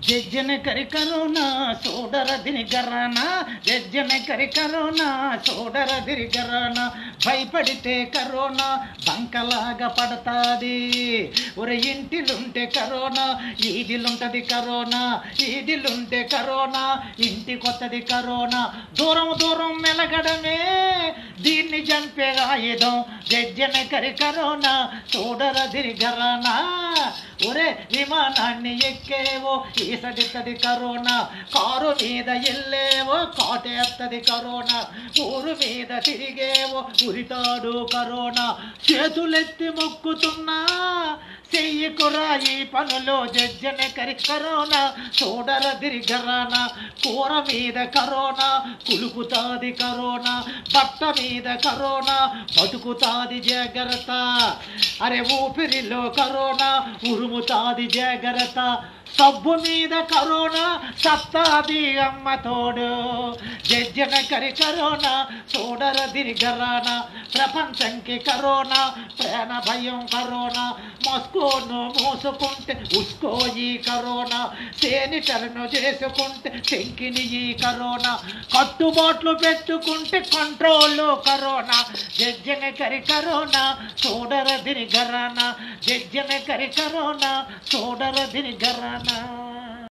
జజ్జన కరి కరోనా సోడర దిని గరాన జజ్జన కరి కరోనా సోడర దిరి గరాన భయపడితే కరోనా బంకలాగా పడతాది ఒరే ఇంటిలుంటే కరోనా ఈదిలుంటది కరోనా ఈదిలుంటే కరోనా ఇంటి కొత్తది కరోనా దూరం దూరం మెలగడమే దీన్ని చంపే ఆయుధం జజ్జన కరి కరోనా సోడర దిరి గరానా ఒరే విమానాన్ని ఎక్కేవో ఈసడితది కరోనా కారు మీద ఎల్లేవో కాటేస్తది కరోనా ఊరు మీద తిరిగేవో ఉరితాడు కరోనా చేతులెత్తి మొక్కుతున్నా చెయ్యకురా ఈ పనులు జజ్జన కరి కరోనా చూడర దిరిగరానా కూర మీద కరోనా కులుకుతాది కరోనా బట్ట మీద కరోనా బతుకుతాది జాగ్రత్త అరే ఊపిరిలో కరోనా ఉరుముతాది జాగ్రత్త సబ్బు మీద కరోనా సత్తాది అమ్మ తోడు జజ్జన కరి కరోనా చూడర దిరిగరానా ప్రపంచంకి కరోనా ప్రాణ భయం కరోనా మస్కోను మూసుకుంటే ఉస్కో ఈ కరోనా సేనిటర్ను చేసుకుంటే శంకిని ఈ కరోనా కట్టుబాట్లు పెట్టుకుంటే కంట్రోల్ కరోనా జజ్జన కరి కరోనా చూడర దిరిగరానా జజ్జన కరి కరోనా చూడర దిరిగరానా